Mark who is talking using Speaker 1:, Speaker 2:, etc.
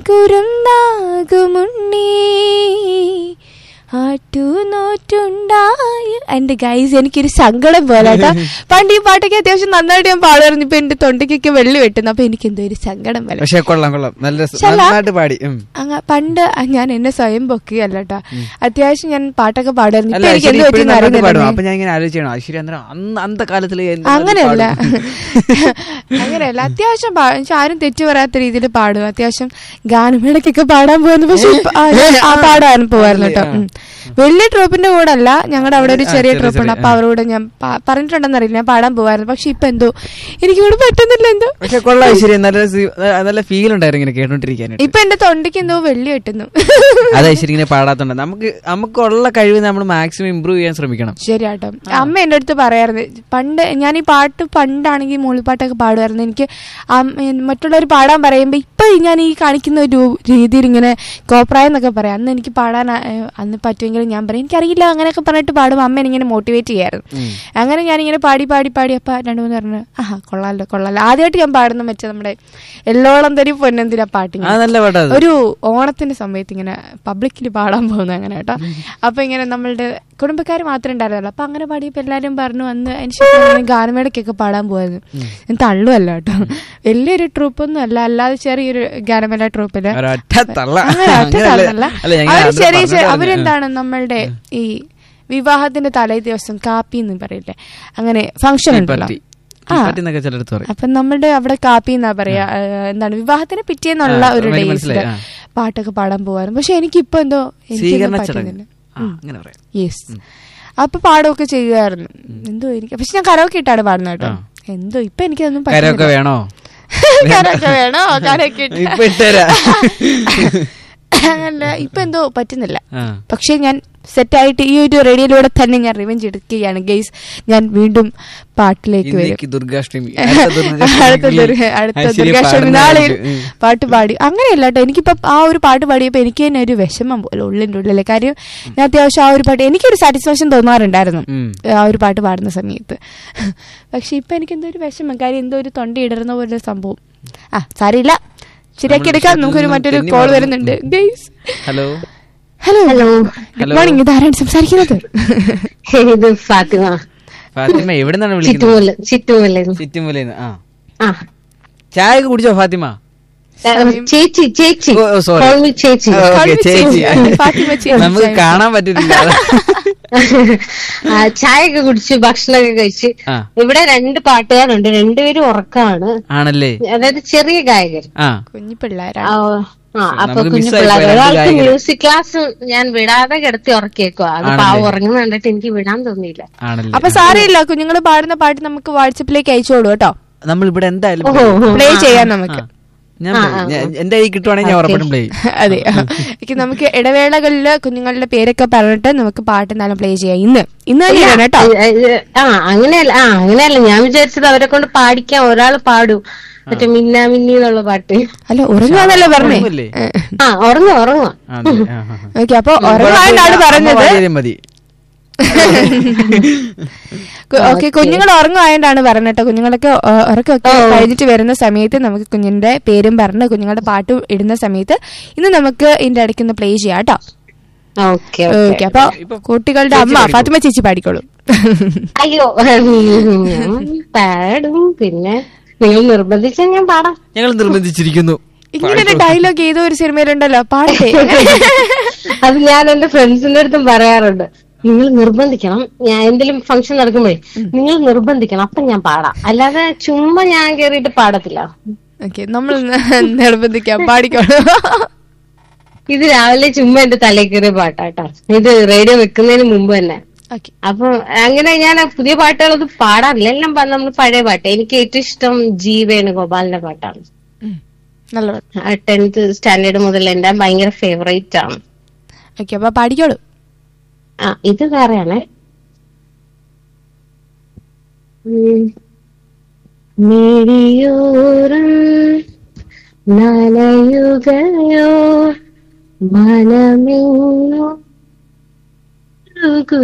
Speaker 1: കുറുന്നാകുമുണ്ണി ആട്ടുനോറ്റുണ്ടായ എന്റെ ഗൈസ് എനിക്കൊരു സങ്കടം പോലെ കേട്ടോ പണ്ട് ഈ പാട്ടൊക്കെ അത്യാവശ്യം നന്നായിട്ട് ഞാൻ പാടുമായിരുന്നു ഇപ്പൊ എന്റെ തൊണ്ടയ്ക്കൊക്കെ വെള്ളി വെട്ടുന്നു അപ്പൊ എനിക്ക് എന്തോ ഒരു സങ്കടം പോലെ
Speaker 2: പക്ഷെ കൊള്ളാം കൊള്ളാം നല്ല രസം.
Speaker 1: ശല.
Speaker 2: നന്നായിട്ട് പാടി ഉം.
Speaker 1: അങ്ങ പണ്ട് ഞാൻ എന്നെ സ്വയം പൊക്കുകയല്ല കേട്ടോ അത്യാവശ്യം ഞാൻ പാട്ടൊക്കെ പാടുമായിരുന്നു
Speaker 2: അല്ല
Speaker 1: ഇപ്പൊ എനിക്ക്
Speaker 2: ഐശ്വര്യ
Speaker 1: എന്ത്
Speaker 2: ഇപ്പഴും
Speaker 1: പറ്റിയെന്ന്
Speaker 2: നന്നായിട്ട് പാടും
Speaker 1: അറിയുന്നില്ല
Speaker 2: അപ്പൊ ഞാൻ ഇങ്ങനെ ആലോചിക്കണം ഐശ്വര്യ അന്നേരം അന്ന് അന്ത കാലത്തില് എന്ത്
Speaker 1: അങ്ങനെയല്ല
Speaker 2: പാടും.
Speaker 1: അങ്ങനെയല്ല അത്യാവശ്യം പാ- പക്ഷെ ആരും തെറ്റു പറയാത്ത രീതിയിൽ പാടും അത്യാവശ്യം ഗാനമേളക്കൊക്കെ പാടാൻ പോകുന്നു പക്ഷെ ഇപ്പൊ ആ ആ പാടാൻ പോവായിരുന്നു കേട്ടോ ഉം. വലിയ ട്രൂപ്പിന്റെ കൂടെ അല്ല ഞങ്ങളുടെ അവിടെ ഒരു
Speaker 2: ആ,
Speaker 1: ചെറിയ
Speaker 2: ചെറിയ,
Speaker 1: ട്രൂപ്പ് ഉണ്ട്
Speaker 2: ചെറിയ,
Speaker 1: അപ്പൊ അവരോട് ഞാൻ പ- പറഞ്ഞിട്ടുണ്ടെന്ന് അറിയില്ല ഞാൻ പാടാൻ പോവായിരുന്നു പക്ഷെ ഇപ്പൊ എന്തോ എനിക്ക് ഇവിടെ പറ്റുന്നില്ല എന്തോ
Speaker 2: പക്ഷെ കൊള്ളാം ഐശ്വര്യ നല്ല സി- നല്ല ഫീൽ ഉണ്ടായിരുന്നു ഇങ്ങനെ കേട്ടോണ്ടിരിക്കാനായിട്ട്
Speaker 1: ഇപ്പൊ എന്റെ തൊണ്ടയ്ക്ക് എന്തോ വെള്ളി കിട്ടുന്നു
Speaker 2: അത് ഐശ്വര്യ ഇങ്ങനെ പാടാത്തോണ്ട് നമുക്ക് നമുക്കുള്ള കഴിവ് നമ്മൾ മാക്സിമം ഇമ്പ്രൂവ് ചെയ്യാൻ ശ്രമിക്കണം
Speaker 1: ശരിയാട്ടോ അമ്മ എൻ്റെ അടുത്ത് പറയായിരുന്നു പണ്ട് ഞാൻ ഈ പാട്ട് പണ്ടാണെങ്കിൽ മൂളിപ്പാട്ടൊക്കെ പാടുമായിരുന്നു എനിക്ക് മറ്റുള്ളവർ പാടാൻ പറയുമ്പോൾ ഇപ്പൊ ഞാൻ ഈ കാണിക്കുന്ന ഒരു രീതിയിൽ ഇങ്ങനെ കോപ്രായം എന്നൊക്കെ പറയാം അന്ന് എനിക്ക് പാടാൻ ആ, ഏ, അന്ന് പറ്റുമെങ്കിലും ഞാൻ പറയും എനിക്കറിയില്ല അങ്ങനെയൊക്കെ പറഞ്ഞിട്ട് പാടുമ്പോൾ അമ്മ ഇങ്ങനെ മോട്ടിവേറ്റ് ചെയ്യായിരുന്നു അങ്ങനെ ഞാനിങ്ങനെ പാടി പാടി പാടി അപ്പൊ രണ്ടു മൂന്ന് പറഞ്ഞു ആഹാ കൊള്ളാലോ കൊള്ളാലോ ആദ്യമായിട്ട് ഞാൻ പാടുന്ന മറ്റേ നമ്മുടെ എല്ലോളം തരി പൊന്നെന്തിനാ പാട്ടിങ്ങനെ
Speaker 2: ആ നല്ല പാട്ടാ അത്
Speaker 1: ഒരു ഓണത്തിന്റെ സമയത്ത് ഇങ്ങനെ പബ്ലിക്കിൽ പാടാൻ പോകുന്നത് അങ്ങനെ കേട്ടോ അപ്പൊ ഇങ്ങനെ നമ്മളുടെ കുടുംബക്കാർ മാത്രമേ ഉണ്ടായിരുന്നുള്ളൂ അപ്പൊ അങ്ങനെ പാടിയപ്പോ എല്ലാരും പറഞ്ഞു അന്ന് അതിന് ശേഷം ഞാൻ ഗാനമേളക്കൊക്കെ പാടാൻ പോയത് ഞാൻ തള്ളുമല്ല കേട്ടോ വലിയൊരു ട്രൂപ്പൊന്നും അല്ല അല്ലാതെ ചെറിയൊരു ഗാനമേള ട്രൂപ്പില്
Speaker 2: ഒരൊറ്റ തള്ള
Speaker 1: അങ്ങനെ ഒറ്റ
Speaker 2: അങ്ങനെയല്ല.
Speaker 1: തള്ളല്ല.
Speaker 2: അല്ല, ഞാൻ
Speaker 1: അവര്
Speaker 2: അത്
Speaker 1: ചെറിയ
Speaker 2: പറഞ്ഞത്
Speaker 1: ചെറിയ-
Speaker 2: പറഞ്ഞു.
Speaker 1: അവരെന്താണ് നമ്മളുടെ ഈ വിവാഹത്തിന്റെ തലേ ദിവസം കാപ്പി എന്ന് പറയില്ലേ അങ്ങനെ ഫംഗ്ഷൻ ഉണ്ടല്ലോ
Speaker 2: തീപ്പറ്റി.
Speaker 1: ആ
Speaker 2: തീപ്പറ്റി എന്നൊക്കെ ചിലടത്ത് പറയും
Speaker 1: അപ്പൊ നമ്മളുടെ അവിടെ കാപ്പി എന്നാ പറയാ ഏഹ്, എന്താണ് വിവാഹത്തിന് പിറ്റേന്നുള്ള
Speaker 2: ആ,
Speaker 1: ഒരു
Speaker 2: എനിക്ക്
Speaker 1: ഡേയ്സില്
Speaker 2: മനസ്സിലായി, ആ.
Speaker 1: പാട്ടൊക്കെ പാടാൻ പോവായിരുന്നു പക്ഷെ എനിക്കിപ്പോ എന്തോ എനിക്കൊന്നും
Speaker 2: സ്വീകരണ ചടങ്ങ്
Speaker 1: പറ്റുന്നില്ല
Speaker 2: ആ, അങ്ങനെ പറയാം
Speaker 1: യെസ് അപ്പൊ പാടുകയൊക്കെ ചെയ്യുമായിരുന്നു എന്തോ എനിക്ക് പക്ഷെ ഞാൻ കരോക്കെ ഇട്ടാണ് പാടുന്നത് കേട്ടോ എന്തോ ഇപ്പൊ എനിക്കതൊന്നും
Speaker 2: കരമൊക്കെ
Speaker 1: പറ്റുന്നില്ല.
Speaker 2: വേണോ
Speaker 1: കരോക്കെ വേണോ കരോക്കെ ഇട്ട്
Speaker 2: ഇപ്പൊ ഇട്ടുതരാ
Speaker 1: അങ്ങനല്ല ഇപ്പൊ എന്തോ പറ്റുന്നില്ല
Speaker 2: ആ.
Speaker 1: പക്ഷെ ഞാൻ സെറ്റായിട്ട് ഈ ഒരു റേഡിയോയിലൂടെ തന്നെ ഞാൻ റിവെഞ്ച് എടുക്കുകയാണ് ഗെയ്സ് ഞാൻ വീണ്ടും പാട്ടിലേക്ക് വരും
Speaker 2: ഇന്നേക്ക് ദുർഗാഷ്ടമി അടുത്ത
Speaker 1: അടുത്ത
Speaker 2: ദുർഗാഷ്ടമി
Speaker 1: ദുർഗ- അടുത്ത
Speaker 2: ഐശ്വര്യ
Speaker 1: ദുർഗാഷ്ടമി
Speaker 2: പാടുന്ന
Speaker 1: നാളിൽ
Speaker 2: ഉം.
Speaker 1: പാട്ട് പാടി അങ്ങനെയല്ല കേട്ടോ എനിക്കിപ്പോ ആ ഒരു പാട്ട് പാടിയപ്പോ എനിക്ക് തന്നെ ഒരു വിഷമം പോലെ ഉള്ളിൻ്റെ ഉള്ളിലെ കാര്യം ഞാൻ അത്യാവശ്യം ആ ഒരു പാട്ട് എനിക്കൊരു സാറ്റിസ്ഫാക്ഷൻ തോന്നാറുണ്ടായിരുന്നു
Speaker 2: ഉം.
Speaker 1: ആ ഒരു പാട്ട് പാടുന്ന സമയത്ത് പക്ഷെ ഇപ്പൊ എനിക്ക് എന്തോ ഒരു വിഷമം കാര്യം എന്തോ ഒരു തൊണ്ട ഇടറുന്ന പോലെ ഒരു സംഭവം ആ സാരിയില്ല ശരിയാക്കി എടുക്കാം നമുക്കൊരു മറ്റൊരു
Speaker 2: തെന്നി
Speaker 1: കോൾ
Speaker 2: മാറുന്നു.
Speaker 1: വരുന്നുണ്ട് guys
Speaker 2: hello
Speaker 1: hello
Speaker 3: hello
Speaker 1: good
Speaker 2: hello.
Speaker 1: Morning ഇതാരാണ് സംസാരിക്കുന്നത്
Speaker 3: ഇത് ഫാത്തിമ
Speaker 2: ഫാത്തിമ എവിടെ നിന്നാണ് വിളിക്കുന്നത്
Speaker 3: ചിറ്റുമൂല ചിറ്റുമൂല
Speaker 2: ചുറ്റുമൂലേന്ന് ആ
Speaker 3: ആ
Speaker 2: ചായ ഒക്കെ കുടിച്ചോ ഫാത്തിമ
Speaker 3: ചേച്ചി ചേച്ചി
Speaker 2: ഓ, ഓ, sorry.
Speaker 3: Call me ചേച്ചി
Speaker 2: ഓ, okay,
Speaker 1: Call me
Speaker 2: ചേച്ചി
Speaker 1: ചേച്ചി. ഫാത്തിമ ചേച്ചി.
Speaker 2: നമുക്ക് കാണാൻ പറ്റുന്നില്ല
Speaker 3: ആ, ചായയൊക്കെ കുടിച്ച് ഭക്ഷണമൊക്കെ കഴിച്ച്
Speaker 2: ആ
Speaker 3: ഇവിടെ രണ്ട് പാട്ടുകാരുണ്ട് രണ്ടുപേരും ഉറക്കമാണ്
Speaker 2: ആണല്ലേ
Speaker 3: അതായത് ചെറിയ ഗായകർ
Speaker 2: ആ
Speaker 1: കുഞ്ഞു
Speaker 3: ആ,
Speaker 1: പിള്ളേരാണ്
Speaker 3: ആ അപ്പൊ
Speaker 2: നമുക്ക്
Speaker 3: കുഞ്ഞു
Speaker 2: miss ആയി
Speaker 3: പിള്ളേർ
Speaker 2: പോയി രണ്ട്
Speaker 3: ഒരാൾക്ക്
Speaker 2: ഗായകര്.
Speaker 3: മ്യൂസിക് ക്ലാസ് ഞാൻ വിടാതെ കിടത്തി ഉറക്കിയേക്കോ അത്
Speaker 2: ആണല്ലേ?
Speaker 3: പാവം ഉറങ്ങുന്ന കണ്ടിട്ട് എനിക്ക് വിടാൻ തോന്നിയില്ല
Speaker 2: ആണല്ലേ
Speaker 1: അപ്പൊ സാരമില്ല കുഞ്ഞുങ്ങൾ പാടുന്ന പാട്ട് നമുക്ക് വാട്സപ്പിലേക്ക് അയച്ചോളൂ കേട്ടോ
Speaker 2: നമ്മൾ ഇവിടെ എന്തായാലും
Speaker 3: ഓഹോ ഓഹോ.
Speaker 1: പ്ലേ
Speaker 3: ആ,
Speaker 1: ചെയ്യാം
Speaker 2: ആ.
Speaker 1: നമുക്ക്
Speaker 2: ഞാൻ play- ഞാൻ- എന്റെ കൈ കിട്ടുവാണെങ്കിൽ ഞാൻ ഉറപ്പായിട്ടും പ്ലേ
Speaker 1: അതെ എനിക്ക് നമുക്ക് ഇടവേളകളിൽ കുഞ്ഞുങ്ങളുടെ പേരൊക്കെ പറഞ്ഞിട്ട് നമുക്ക് പാട്ട് എന്തായാലും പ്ലേ ചെയ്യാം ഇന്ന് ഇന്ന് തന്നെയാണ് കേട്ടോ
Speaker 3: ഏ, ഏ, ആ അങ്ങനെയല്ല ആ അങ്ങനെയല്ല ഞാൻ വിചാരിച്ചത് അവരെ കൊണ്ട് പാടിക്കാൻ ഒരാൾ പാടും മറ്റേ മിന്ന മിന്നി എന്നുള്ള പാട്ട്
Speaker 1: അല്ല ഉറങ്ങുവാന്നല്ലേ പറഞ്ഞേ
Speaker 2: ഉറങ്ങുമല്ലേ?
Speaker 3: ആ ഉറങ്ങും ഉറങ്ങും
Speaker 1: ഓക്കെ അപ്പൊ ഉറങ്ങാനാണ് പറഞ്ഞത്
Speaker 2: മതി
Speaker 1: ഓക്കെ കുഞ്ഞുങ്ങൾ ഉറങ്ങുമായോണ്ടാണ് പറഞ്ഞിട്ടോ കുഞ്ഞുങ്ങളൊക്കെ ഉ- ഉറക്കമൊക്കെ കഴിഞ്ഞിട്ട് വരുന്ന സമയത്ത് നമുക്ക് കുഞ്ഞിന്റെ പേരും പറഞ്ഞ് കുഞ്ഞുങ്ങളുടെ പാട്ട് ഇടുന്ന സമയത്ത് ഇന്ന് നമുക്ക് ഇതിന്റെ ഇടയ്ക്ക് ഒന്ന് പ്ലേ ചെയ്യാം കേട്ടോ
Speaker 3: ഓക്കെ
Speaker 1: ഓക്കെ അപ്പൊ കുട്ടികളുടെ അമ്മ ഫാത്തിമ ചേച്ചി പാടിക്കോളൂ
Speaker 3: അയ്യോ ഞാൻ പാടും പിന്നെ നിങ്ങൾ നിർബന്ധിച്ചാൽ ഞാൻ പാടാം
Speaker 2: ഞങ്ങൾ നിർബന്ധിച്ചിരിക്കുന്നു
Speaker 1: ഇങ്ങനെ ഒരു ഡയലോഗ് ഏതോ ഒരു സിനിമയിലുണ്ടല്ലോ പാടട്ടെ
Speaker 3: അത് ഞാൻ എന്റെ ഫ്രണ്ട്സിന്റെ അടുത്തും പറയാറുണ്ട് നിങ്ങൾ നിർബന്ധിക്കണം ഞാൻ എന്തെങ്കിലും ഫംഗ്ഷൻ നടക്കുമ്പോഴേ നിങ്ങൾ നിർബന്ധിക്കണം അപ്പൊ ഞാൻ പാടാം അല്ലാതെ ചുമ്മാ ഞാൻ കേറിയിട്ട് പാടത്തില്ല
Speaker 1: ഓക്കെ നമ്മൾ നിർബന്ധിക്കാം പാടിക്കോളൂ
Speaker 3: ഇത് രാവിലെ ചുമ്മാ എന്റെ തലയിൽ കയറിയ പാട്ടാട്ടോ ഇത് റേഡിയോ വെക്കുന്നതിന് മുമ്പ് തന്നെ
Speaker 1: ഓക്കെ
Speaker 3: അപ്പൊ അങ്ങനെ ഞാൻ പുതിയ പാട്ടുകളൊന്നും പാടാറില്ല എല്ലാം നമ്മൾ പഴയ പാട്ട് എനിക്ക് ഏറ്റവും ഇഷ്ടം ജി വേണുഗോപാലിന്റെ പാട്ടാണ്
Speaker 1: നല്ല പാട്ട്
Speaker 3: ടെൻത്ത് സ്റ്റാൻഡേർഡ് മുതൽ എന്റെ ഭയങ്കര ഫേവറേറ്റ് ആണ്
Speaker 1: ഓക്കെ അപ്പൊ പാടിക്കോളൂ
Speaker 3: ആ ഇത് വേറെയാണേ ഉം. മിഴിയോരം നനയുകയോ മനമെങ്ങോ